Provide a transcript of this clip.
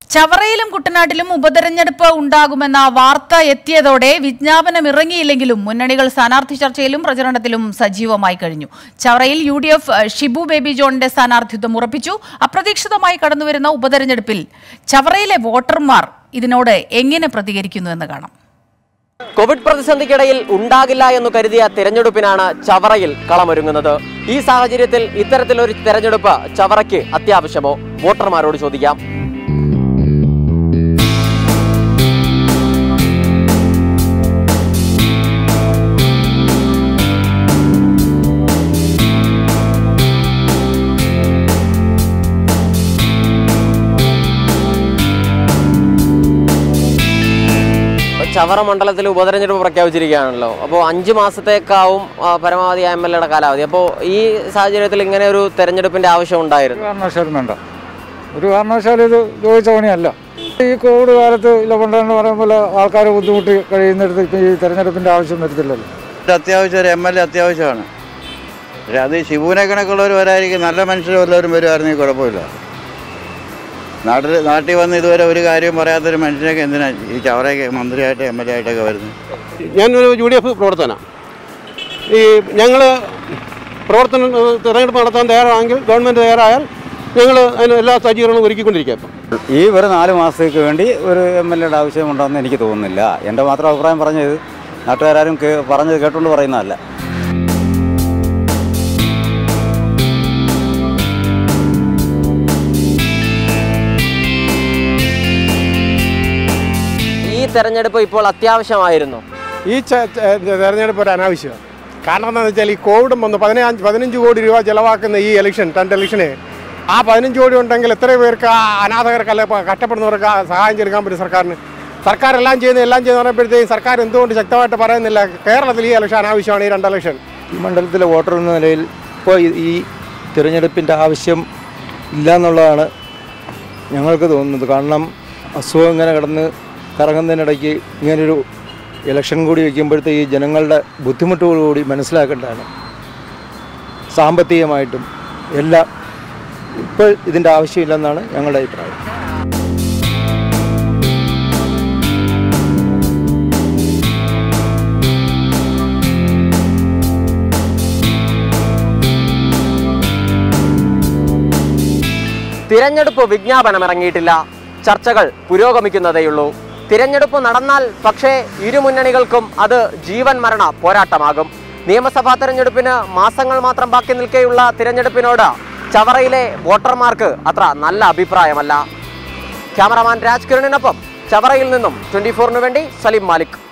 ചവറയിലും കുട്ടനാട്ടിലും ഉപതെരഞ്ഞെടുപ്പ് ഉണ്ടാകുമെന്ന വാർത്ത എത്തിയതോടെ വിജ്ഞാപനം ഇറങ്ങിയില്ലെങ്കിലും മുന്നണികൾ സ്ഥാനാർത്ഥി ചർച്ചയിലും പ്രചരണത്തിലും സജീവമായി കഴിഞ്ഞു ചവറയിൽ U D F Shibu Baby ജോണിന്റെ സ്ഥാനാർത്ഥിത്വം ഉറപ്പിച്ചു അപ്രതീക്ഷിതമായി കടന്നുവരുന്ന ഉപതെരഞ്ഞെടുപ്പിൽ ചവറയിലെ വോട്ടർമാർ ഇതിനോട് എങ്ങനെ പ്രതികരിക്കുന്നു എന്ന് കാണാം കോവിഡ് പ്രതിസന്ധിക്കിടയിൽ ഉണ്ടാകില്ല എന്ന് കരുതിയ തെരഞ്ഞെടുപ്പിനാണ് ചവറയിൽ കളമൊരുങ്ങുന്നത് ഈ സാഹചര്യത്തിൽ ഇത്തരത്തിലൊരു തെരഞ്ഞെടുപ്പ് ചവറയ്ക്ക് അത്യാവശ്യമോ വോട്ടർമാരോട് ചോദിക്കാം ചവറ മണ്ഡലത്തിൽ ഉപതെരഞ്ഞെടുപ്പ് പ്രഖ്യാപിച്ചിരിക്കുകയാണല്ലോ അപ്പോൾ അഞ്ച് മാസത്തേക്കാവും ആ, പരമാവധി എം എൽ എയുടെ കാലാവധി അപ്പോൾ ഈ സാഹചര്യത്തിൽ ഇങ്ങനെ ഒരു തെരഞ്ഞെടുപ്പിന്റെ ആവശ്യം ഉണ്ടായിരുന്നു ഒരു കാരണവശാലും വേണ്ട ഒരു കാരണവശാലും ഇത് ചോദിച്ച പണിയല്ല ഈ കോവിഡ് കാലത്ത് ഇല്ല പണ്ടെന്ന് പറയുമ്പോൾ ആൾക്കാർ ബുദ്ധിമുട്ടി കഴിയുന്നിടത്ത് ഇപ്പം ഈ തെരഞ്ഞെടുപ്പിൻ്റെ ആവശ്യം വരത്തില്ലല്ലോ ഒരു അത്യാവശ്യം ഒരു എം എൽ എ അത്യാവശ്യമാണ് പക്ഷേ അത് ശിവുവിനെ കണക്കുള്ളവർ വരായിരിക്കും നല്ല മനുഷ്യർ വല്ലവരും വരുമായിരുന്നെങ്കിൽ കുഴപ്പമില്ല നാട്ടിൽ നാട്ടിൽ വന്ന് ഇതുവരെ ഒരു കാര്യവും പറയാത്തൊരു മനുഷ്യനൊക്കെ എന്തിനാ ഈ ചവറയൊക്കെ മന്ത്രിയായിട്ട് എം എൽ എ ആയിട്ടൊക്കെ വരുന്നത് ഞാനൊരു യു ഡി എഫ് പ്രവർത്തനമാണ് ഈ ഞങ്ങൾ പ്രവർത്തനം ഏഹ്, തിരഞ്ഞെടുപ്പ് നടത്താൻ തയ്യാറാണെങ്കിൽ ഗവൺമെൻറ് തയ്യാറായാൽ ഞങ്ങൾ അതിന് എല്ലാ സജ്ജീകരണവും ഒരുക്കിക്കൊണ്ടിരിക്കുക ഇപ്പം ഈ ഒരു നാല് മാസത്തേക്ക് വേണ്ടി ഒരു എം എൽ എയുടെ ആവശ്യമുണ്ടെന്ന് എനിക്ക് തോന്നുന്നില്ല എൻ്റെ മാത്രം അഭിപ്രായം പറഞ്ഞത് നാട്ടുകാരും കേ- പറഞ്ഞത് കേട്ടുകൊണ്ട് പറയുന്നതല്ല ഈ തെരഞ്ഞെടുപ്പ് ഇപ്പോൾ അത്യാവശ്യമായിരുന്നു ഈ ച- ച- തെരഞ്ഞെടുപ്പ് ഒരു അനാവശ്യമാണ് കാരണം എന്താണെന്ന് വെച്ചാൽ ഈ കോവിഡും വന്ന് പതിനഞ്ച് പതിനഞ്ച് കോടി രൂപ ചിലവാക്കുന്ന ഈ ഇലക്ഷൻ രണ്ട് ഇലക്ഷന് ആ പതിനഞ്ച് കോടി ഉണ്ടെങ്കിൽ എത്ര പേർക്ക് ആ അനാഥകർക്ക് അല്ലെ ഇപ്പം കഷ്ടപ്പെടുന്നവർക്ക് ആ സഹായം ചെലുക്കാൻ പറ്റും സർക്കാരിന് സർക്കാർ എല്ലാം ചെയ്യുന്ന എല്ലാം ചെയ്യുന്ന പറയുമ്പോഴത്തേക്കും സർക്കാർ എന്തുകൊണ്ട് ശക്തമായിട്ട് പറയുന്നില്ല കേരളത്തിൽ ഈ ഇലക്ഷൻ അനാവശ്യമാണ് ഈ രണ്ട് ഇലക്ഷൻ ഈ മണ്ഡലത്തിലെ വോട്ടർ എന്ന നിലയിൽ ഇപ്പോൾ ഈ- ഈ തിരഞ്ഞെടുപ്പിൻ്റെ ആവശ്യം ഇല്ല എന്നുള്ളതാണ് ഞങ്ങൾക്ക് തോന്നുന്നത് കാരണം അസുഖം ഇങ്ങനെ കിടന്ന് കറങ്ങുന്നതിനിടയ്ക്ക് ഇങ്ങനൊരു ഇലക്ഷൻ കൂടി വയ്ക്കുമ്പോഴത്തേക്ക് ഈ ജനങ്ങളുടെ ബുദ്ധിമുട്ടുകൾ കൂടി മനസ്സിലാക്കേണ്ടതാണ് സാമ്പത്തികമായിട്ടും എല്ലാം ഇപ്പോൾ ഇതിൻ്റെ ആവശ്യമില്ലെന്നാണ് ഞങ്ങളുടെ അഭിപ്രായം തിരഞ്ഞെടുപ്പ് വിജ്ഞാപനം ഇറങ്ങിയിട്ടില്ല ചർച്ചകൾ പുരോഗമിക്കുന്നതേയുള്ളൂ തിരഞ്ഞെടുപ്പ് നടന്നാൽ പക്ഷേ ഇരു മുന്നണികൾക്കും അത് ജീവൻ മരണ പോരാട്ടമാകും നിയമസഭാ തെരഞ്ഞെടുപ്പിന് മാസങ്ങൾ മാത്രം ബാക്കി നിൽക്കെയുള്ള തിരഞ്ഞെടുപ്പിനോട് ചവറയിലെ വോട്ടർമാർക്ക് അത്ര നല്ല അഭിപ്രായമല്ല ക്യാമറമാൻ രാജ് കിരണിനൊപ്പം ചവറയിൽ നിന്നും ട്വന്റി ഫോറിന് വേണ്ടി സലീം മാലിക്